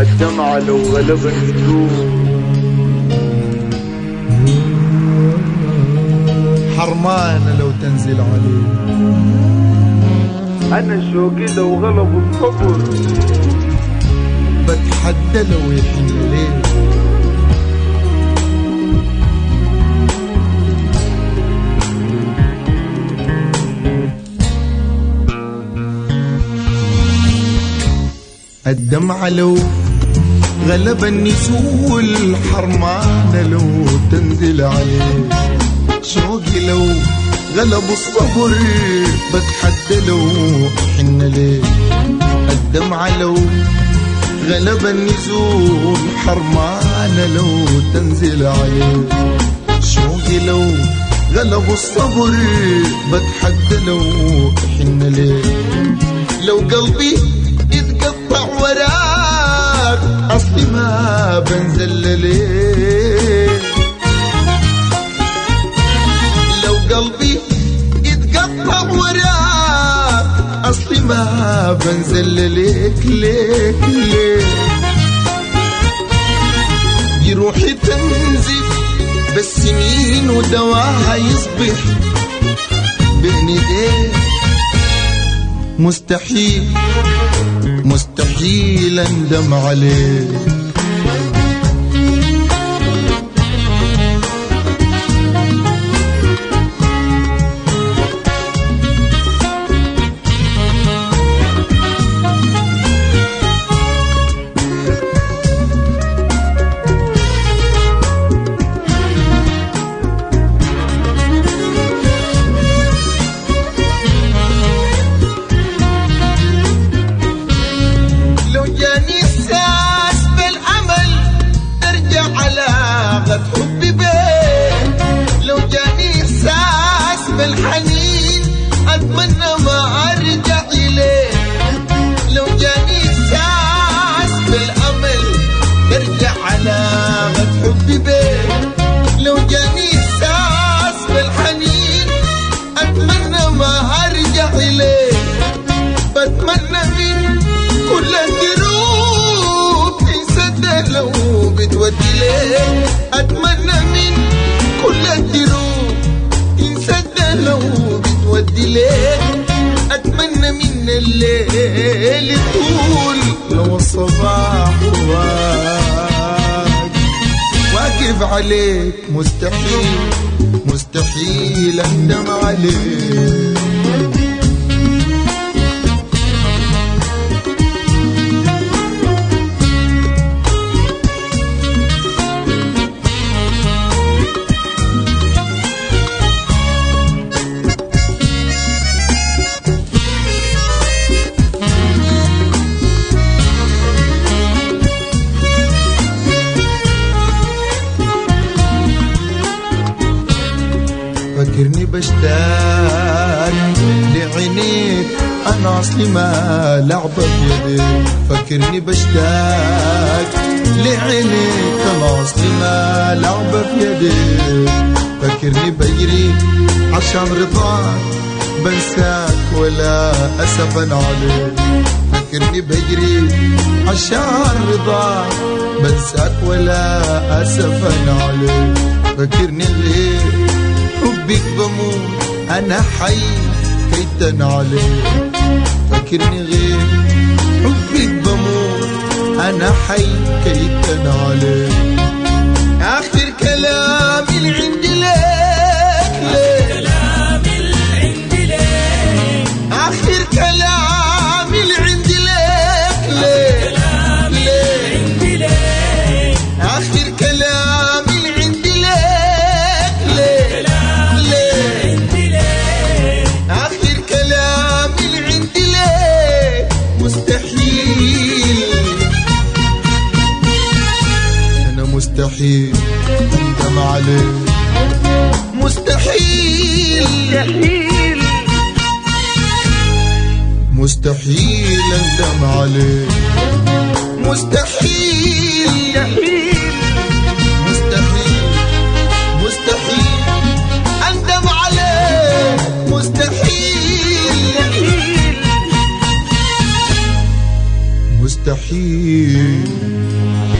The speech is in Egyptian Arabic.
الدمعة لو غلب النجوم حرمانة لو تنزل عليه أنا شوقي لو غلب الصبر بتحدى لو يحن ليه الدمعة لو غلب النزول حرمانة لو تنزل عليه شوقي لو غلب الصبر بتحدى لو حن ليه الدمعة لو غلب النزول حرمانة لو تنزل عليه شوقي لو غلب الصبر بتحدى لو حن ليه لو قلبي يتقطع وراك اصلي ما بنزل ليه لو قلبي يتقطع وراك اصلي ما بنزل ليك ليك ليك جروحي تنزف بس سنين ودواها يصبح بين ايديك مستحيل مستحيل اندم عليك لو جاني احساس بالامل ترجع علاقة حبي بيك لو جاني احساس بالحنين اتمنى ما ارجع اليك لو جاني احساس بالامل ترجع علاقة حبي بيك لو جاني احساس بالحنين اتمنى ما ارجع اليك بتمنى من كل الدروب تنسد لو بتودي ليه اتمنى من كل الدروب تنسد لو بتودي ليه اتمنى من الليل طول لو الصباح واقف واقف عليك مستحيل مستحيل اندم عليك فاكرني بشتاق لعينيك انا اصلي ما لعبة بيديك فاكرني بشتاق لعينيك انا اصلي ما لعبة بيديك فاكرني بجري عشان رضاك بنساك ولا اسفا عليك فاكرني بجري عشان رضاك بنساك ولا اسفا عليك فاكرني ليه حبك بموت انا حي كيدا عليك فاكرني غير حبك بموت انا حي كيدا عليك اخر كلامي اللي عندي لك ليه اخر كلامي اللي عندي لك ليه ليه اخر كلامي اللي عندي لك ليه ليه آخر كلامي اللي عندي ليه مستحيل أنا مستحيل أندم عليه مستحيل مستحيل أندم عليه مستحيل مستحيل مستحيل أندم عليه مستحيل مستحيل